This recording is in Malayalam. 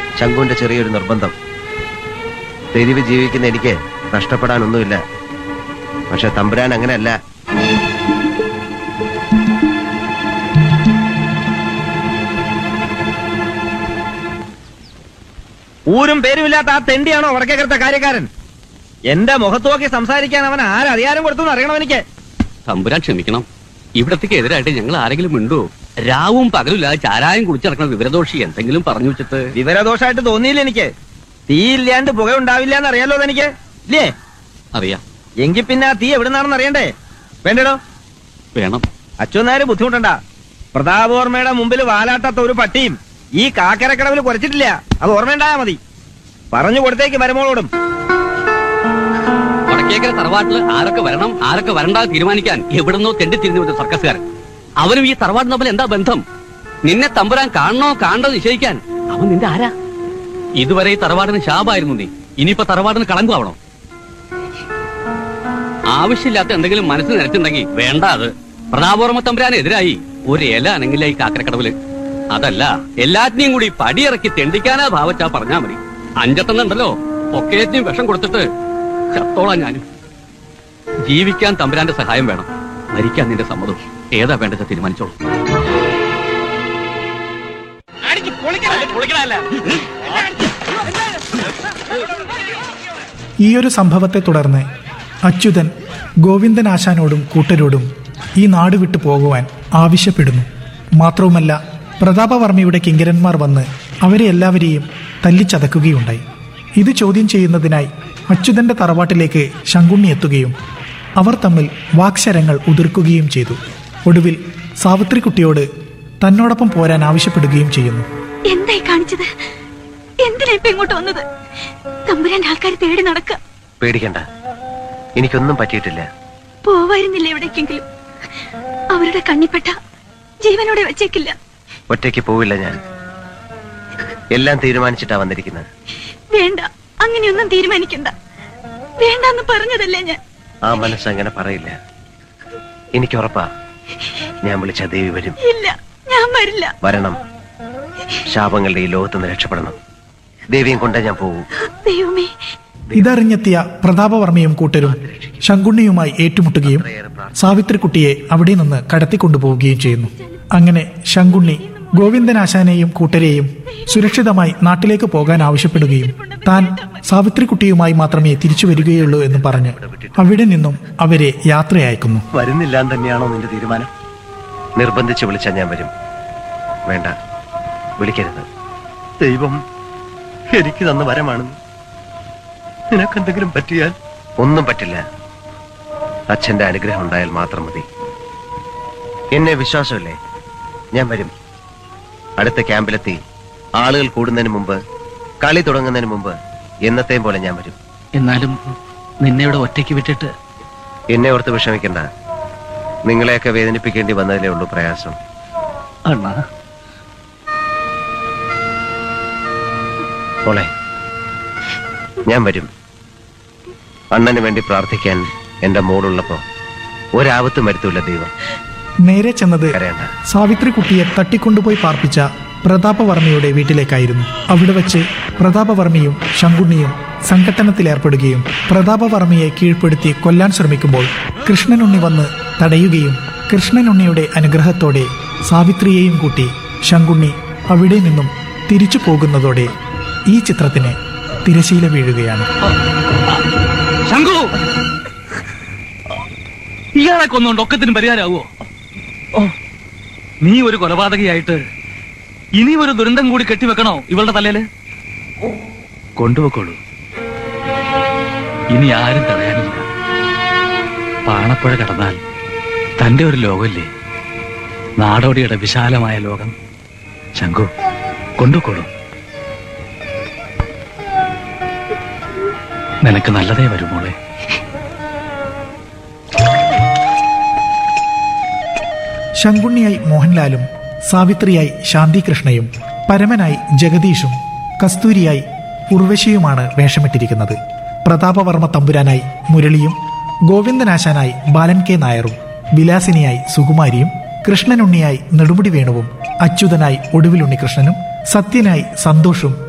ശങ്കുവിന്റെ ചെറിയൊരു നിർബന്ധം തെരുവ് ജീവിക്കുന്ന എനിക്ക് നഷ്ടപ്പെടാനൊന്നുമില്ല പക്ഷെ തമ്പുരാൻ അങ്ങനെയല്ല ഊരും പേരുമില്ലാത്ത ആ തെണ്ടിയാണോ വടക്കേക്കരത്തെ കാര്യക്കാരൻ എന്റെ മുഖത്ത് നോക്കി സംസാരിക്കാൻ അവൻ ആരധികാരം കൊടുത്തു അറിയണം എനിക്ക് തമ്പുരാൻ ക്ഷമിക്കണം ഇവിടത്തേക്ക് എതിരായിട്ട് ഞങ്ങൾ ആരെങ്കിലും മിണ്ടുവോ രാവും പകലുമില്ലാതെ ചാരായം കുടിച്ചിറക്കുന്ന വിവരദോഷി എന്തെങ്കിലും പറഞ്ഞു വെച്ചിട്ട് വിവരദോഷമായിട്ട് തോന്നിയില്ല എനിക്ക് തീയില്ലാണ്ട് പുക ഉണ്ടാവില്ല എന്ന് അറിയാലോ എനിക്ക് ഇല്ലേ അറിയാം എങ്കിൽ പിന്നെ ആ തീ എവിടുന്നാണെന്ന് അറിയണ്ടേ വേണ്ടടോ വേണം അച്ഛനാര് ബുദ്ധിമുട്ടണ്ട പ്രതാപവർമ്മയുടെ മുമ്പിൽ വാലാട്ടാത്ത ഒരു പട്ടിയും ഈ കാക്കരക്കടവിൽ കുറച്ചിട്ടില്ല അത് ഓർമ്മയുണ്ടായാ മതി പറഞ്ഞു കൊടുത്തേക്ക് മരുമോളോടും വടക്കേക്കര തറവാട്ടിൽ ആരൊക്കെ വരണം ആരൊക്കെ വരണ്ട തീരുമാനിക്കാൻ എവിടുന്നോ തെണ്ടി തിരിഞ്ഞു വന്ന സർക്കസുകാരൻ അവനും ഈ തറവാട് തമ്മിൽ എന്താ ബന്ധം നിന്നെ തമ്പുരാൻ കാണണോ കാണണ്ടോ നിശ്ചയിക്കാൻ അവൻ നിന്റെ ആരാ ഇതുവരെ ഈ തറവാടിന് ശാപായിരുന്നു നീ ഇനിയിപ്പോ തറവാടിന് കളങ്കുമാവണോ ആവശ്യമില്ലാത്ത എന്തെങ്കിലും മനസ്സിൽ നിരച്ചുണ്ടെങ്കിൽ വേണ്ട അത് പ്രതാപവർമ്മ തമ്പുരാനെതിരായി ഒരു ഇല അനങ്ങില്ല ഈ കാക്കരക്കടവില് അതല്ല എല്ലാറ്റിനെയും കൂടി പടിയിറക്കി തെണ്ടിക്കാനാ ഭാവച്ചാ പറഞ്ഞാ മതി അഞ്ചെട്ടെണ്ണുണ്ടല്ലോ ഒക്കേറ്റിനും വിഷം കൊടുത്തിട്ട് ചത്തോളാം ഞാനും ജീവിക്കാൻ തമ്പുരാന്റെ സഹായം വേണം മരിക്കാൻ നിന്റെ സമ്മതം ഏതാ വേണ്ടത് തീരുമാനിച്ചോളൂ ഈയൊരു സംഭവത്തെ തുടർന്ന് അച്യുതൻ ഗോവിന്ദനാശാനോടും കൂട്ടരോടും ഈ നാട് വിട്ടു പോകുവാൻ ആവശ്യപ്പെടുന്നു മാത്രവുമല്ല പ്രതാപവർമ്മയുടെ കിങ്കരന്മാർ വന്ന് അവരെ എല്ലാവരെയും തല്ലിച്ചതക്കുകയുണ്ടായി ഇത് ചോദ്യം ചെയ്യുന്നതിനായി അച്യുതന്റെ തറവാട്ടിലേക്ക് ശങ്കുണ്ണി എത്തുകയും അവർ തമ്മിൽ വാക്ശരങ്ങൾ ഉതിർക്കുകയും ചെയ്തു ഒടുവിൽ സാവിത്രിക്കുട്ടിയോട് തന്നോടൊപ്പം പോരാൻ ആവശ്യപ്പെടുകയും ചെയ്യുന്നു എന്തായി കാണിച്ചത് എന്തിനാ ഇപ്പൊ ഇങ്ങോട്ട് വന്നത് തമ്പുരാന്റെ ആൾക്കാർ തേടി നടക്ക പേടിക്കണ്ട എനിക്കൊന്നും പറ്റിയിട്ടില്ല പോവായിരുന്നില്ല എവിടേക്കെങ്കിലും അവരുടെ കണ്ണിപ്പെട്ട ജീവനോടെ വെച്ചേക്കില്ല ഒറ്റയ്ക്ക് പോവില്ല ഞാൻ എല്ലാം തീരുമാനിച്ചിട്ടാ വന്നിരിക്കുന്നത് വേണ്ട അങ്ങനെയൊന്നും തീരുമാനിക്കണ്ട വേണ്ടെന്ന് പറഞ്ഞതല്ലേ ഞാൻ ആ മനസ്സ് അങ്ങനെ പറയില്ല എനിക്ക് ഉറപ്പാ ഞാൻ വിളിച്ച ദേവി വരും ഇല്ല ഞാൻ വരില്ല വരണം ശാപങ്ങളുടെ ഈ ലോകത്ത് നിന്ന് രക്ഷപ്പെടണം ദേവിയും കൊണ്ടേ ഞാൻ പോകൂ ദൈവമേ ഇതറിഞ്ഞെത്തിയ പ്രതാപവർമ്മയും കൂട്ടരും ശങ്കുണ്ണിയുമായി ഏറ്റുമുട്ടുകയും സാവിത്രിക്കുട്ടിയെ അവിടെ നിന്ന് കടത്തിക്കൊണ്ടുപോവുകയും ചെയ്യുന്നു അങ്ങനെ ശങ്കുണ്ണി ഗോവിന്ദനാശാനെയും കൂട്ടരെയും സുരക്ഷിതമായി നാട്ടിലേക്ക് പോകാൻ ആവശ്യപ്പെടുകയും താൻ സാവിത്രിക്കുട്ടിയുമായി മാത്രമേ തിരിച്ചു വരികയുള്ളൂ എന്ന് പറഞ്ഞ് അവിടെ നിന്നും അവരെ യാത്രയയക്കുന്നു വരുന്നില്ല എന്ന് തന്നെയാണോ നിന്റെ തീരുമാനം നിർബന്ധിച്ച് വിളിച്ചാൽ ഞാൻ വരും വേണ്ട വിളിക്കരുത് ദൈവം എനിക്ക് തന്ന വരമാണ് നിനക്കെന്തെങ്കിലും പറ്റിയാൽ ഒന്നും പറ്റില്ല അച്ഛന്റെ അനുഗ്രഹം ഉണ്ടായാൽ മാത്രം മതി എന്നെ വിശ്വാസമില്ലേ ഞാൻ വരും അടുത്ത ക്യാമ്പിലെത്തി ആളുകൾ കൂടുന്നതിന് മുമ്പ് കളി തുടങ്ങുന്നതിന് മുമ്പ് എന്നത്തെയും പോലെ ഞാൻ വരും എന്നാലും നിന്നെ ഇവിടെ ഒറ്റയ്ക്ക് വിട്ടിട്ട് എന്നെ ഓർത്ത് വിഷമിക്കണ്ട നിങ്ങളെയൊക്കെ വേദനിപ്പിക്കേണ്ടി വന്നതിലേ ഉള്ളൂ പ്രയാസം അണ്ണാ മോളെ ഞാൻ വരും അണ്ണന് വേണ്ടി പ്രാർത്ഥിക്കാൻ എന്റെ മോളുള്ളപ്പോ ഒരാപത്തും വരുത്തൂല ദൈവം നേരെ ചെന്നത് കരയണ്ട സാവിത്രിക്കുട്ടിയെ തട്ടിക്കൊണ്ടുപോയി പാർപ്പിച്ച പ്രതാപവർമ്മയുടെ വീട്ടിലേക്കായിരുന്നു അവിടെ വച്ച് പ്രതാപവർമ്മയും ശങ്കുണ്ണിയും സംഘട്ടനത്തിലേർപ്പെടുകയും പ്രതാപവർമ്മയെ കീഴ്പ്പെടുത്തി കൊല്ലാൻ ശ്രമിക്കുമ്പോൾ കൃഷ്ണനുണ്ണി വന്ന് തടയുകയും കൃഷ്ണനുണ്ണിയുടെ അനുഗ്രഹത്തോടെ സാവിത്രിയെയും കൂട്ടി ശങ്കുണ്ണി അവിടെ നിന്നും തിരിച്ചു പോകുന്നതോടെ ഈ ചിത്രത്തിന് തിരശീല വീഴുകയാണ് ശംഖു ഇയാളെ കൊന്നുകൊണ്ട് ഒക്കത്തിനും പരിഹാരമാവോ ഓ നീ ഒരു കൊലപാതകയായിട്ട് ഇനി ഒരു ദുരന്തം കൂടി കെട്ടിവെക്കണോ ഇവളുടെ തലയില് കൊണ്ടുപോക്കോളൂ ഇനി ആരും തടയാനില്ല പാണപ്പുഴ കടന്നാൽ തന്റെ ഒരു ലോകമില്ലേ നാടോടിയുടെ വിശാലമായ ലോകം ശംഖു കൊണ്ടുപോക്കോളൂ നിനക്ക് നല്ലതേ വരുമോളെ ശങ്കുണ്ണിയായി മോഹൻലാലും സാവിത്രിയായി ശാന്തികൃഷ്ണയും പരമനായി ജഗദീഷും കസ്തൂരിയായി ഉർവശിയുമാണ് വേഷമിട്ടിരിക്കുന്നത് പ്രതാപവർമ്മ തമ്പുരാനായി മുരളിയും ഗോവിന്ദനാശാനായി ബാലൻ കെ നായറും വിലാസിനിയായി സുകുമാരിയും കൃഷ്ണനുണ്ണിയായി നെടുമുടി വേണുവും അച്യുതനായി ഒടുവിലുണ്ണികൃഷ്ണനും സത്യനായി സന്തോഷും